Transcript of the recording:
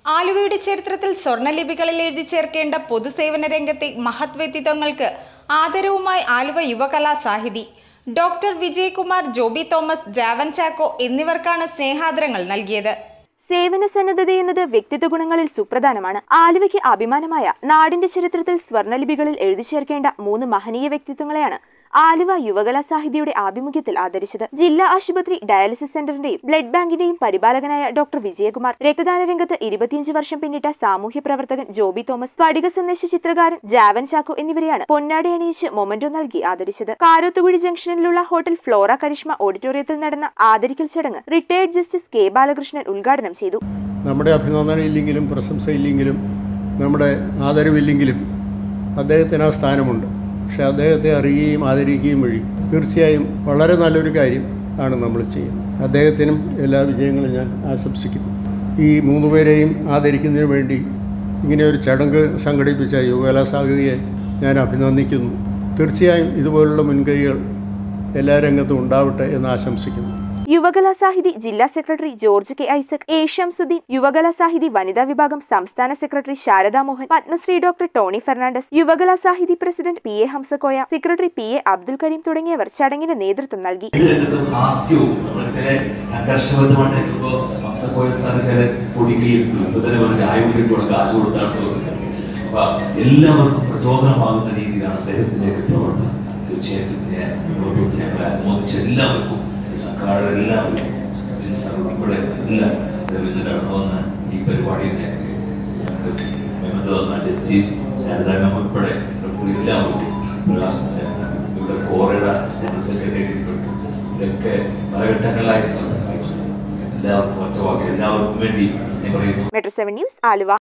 ആലുവയുടെ ചരിത്രത്തിൽ സ്വർണ്ണലിപികളിൽ എഴുതി ചേർക്കേണ്ട പൊതുസേവന രംഗത്തെ മഹത് വ്യക്തിത്വങ്ങൾക്ക് ആദരവുമായി ആലുവ യുവകലാ സാഹിതി ഡോക്ടർ വിജയകുമാർ ജോബി തോമസ് ജാവൻ ചാക്കോ എന്നിവർക്കാണ് സ്നേഹാദരങ്ങൾ നൽകിയത് സേവന സന്നദ്ധത എന്നത് വ്യക്തിത്വ ഗുണങ്ങളിൽ സുപ്രധാനമാണ് ആലുവയ്ക്ക് അഭിമാനമായ നാടിന്റെ ചരിത്രത്തിൽ സ്വർണ്ണലിപികളിൽ എഴുതി ചേർക്കേണ്ട മൂന്ന് മഹനീയ വ്യക്തിത്വങ്ങളെയാണ് ആലുവ യുവകലാ സാഹിതിയുടെ ആഭിമുഖ്യത്തിൽ ആദരിച്ചത് ജില്ലാ ആശുപത്രി ഡയാലിസിസ് സെന്ററിന്റെയും ബ്ലഡ് ബാങ്കിന്റെയും പരിപാലകനായ ഡോക്ടർ വിജയകുമാർ രക്തദാന രംഗത്ത് ഇരുപത്തിയഞ്ച് വർഷം പിന്നിട്ട സാമൂഹ്യ പ്രവർത്തകൻ ജോബി തോമസ് സ്ഫടിക സന്ദേശ ചിത്രകാരൻ ജാവൻ ചാക്കോ എന്നിവരെയാണ് പൊന്നാടി അണിയിച്ച് മൊമന്റോ നൽകി ആദരിച്ചത് കാരോത്തുകുഴി ജംഗ്ഷനിലുള്ള ഹോട്ടൽ ഫ്ലോറ കരിഷ്മ ഓഡിറ്റോറിയത്തിൽ നടന്ന ആദരിക്കൽ ചടങ്ങ് റിട്ടയർഡ് ജസ്റ്റിസ് കെ ബാലകൃഷ്ണൻ ഉദ്ഘാടനം ചെയ്തു നമ്മുടെ അഭിനന്ദനം ഇല്ലെങ്കിലും പ്രശംസയില്ലെങ്കിലും നമ്മുടെ ആദരവില്ലെങ്കിലും അദ്ദേഹത്തിന് ആ സ്ഥാനമുണ്ട് പക്ഷെ അദ്ദേഹത്തെ അറിയുകയും ആദരിക്കുകയും വഴി തീർച്ചയായും വളരെ നല്ലൊരു കാര്യം ആണ് നമ്മൾ ചെയ്യുന്നത് അദ്ദേഹത്തിനും എല്ലാ വിജയങ്ങളും ഞാൻ ആശംസിക്കുന്നു ഈ മൂന്ന് പേരെയും ആദരിക്കുന്നതിന് വേണ്ടി ഇങ്ങനെ ഒരു ചടങ്ങ് സംഘടിപ്പിച്ച യുവകലാ സാഹിതിയെ ഞാൻ അഭിനന്ദിക്കുന്നു തീർച്ചയായും ഇതുപോലുള്ള മുൻകൈകൾ എല്ലാ രംഗത്തും ഉണ്ടാവട്ടെ എന്ന് ആശംസിക്കുന്നു യുവകലാ സാഹിതി ജില്ലാ secretary George K Isaac A Shamsuddin Yuvakala Sahithi വനിതാ വിഭാഗം സംസ്ഥാന secretary Sharada Mohan Padmashri doctor Tony Fernandez Yuvakala Sahithi president P A Hamsakoya secretary P A Abdul Kareem തുടങ്ങിയവർ ചടങ്ങിന് നേതൃത്വം നൽകി ഇത് രംഗത്തും ഹാസ്യവും നമ്മൾ ചില സംഘർഷബദ്ധമായിട്ടിരിക്കുമ്പോ ഹംസക്കോയ സാറ് ചില പൊടിക്കൈ എടുത്തു ഇപ്പൊ തന്നെ ഒരു ചായ കുടിച്ചിട്ട് കാശ് കൊടുത്താണ് തോന്നുന്നത് അപ്പൊ എല്ലാവർക്കും പ്രചോദനമാകുന്ന രീതിയിലാണ് അദ്ദേഹത്തിലേക്ക് പ്രവർത്തനം തീർച്ചയായിട്ടും ഞാൻ മുന്നോട്ട് വന്ന് ഞങ്ങളെ അനുമോദിച്ച എല്ലാവർക്കും സർക്കാർ എല്ലാവർക്കും മുസ്ലിം സാർ ഉൾപ്പെടെ എല്ലാം അദ്ദേഹം ഇന്ന് കടന്നു വന്ന ഈ പരിപാടിയിൽ ഞങ്ങൾക്ക് ഞങ്ങൾക്ക് മെമ്മൻറ്റോ തന്ന ജസ്റ്റിസ് ശാരദാ മാം ഉൾപ്പെടെ ഇവിടെ കൂടി എല്ലാവർക്കും പ്രകാശ് ഇവിടെ കോറയുടെ ജനറൽ സെക്രട്ടറി ഇവരൊക്കെ പല ഘട്ടങ്ങളിലായി ഞങ്ങളെ സഹായിച്ചു എല്ലാവർക്കും ഒറ്റ വാക്ക് എല്ലാവർക്കും വേണ്ടി ഞാൻ പറയുന്നു മെട്രോ സെവൻ ന്യൂസ് ആലുവ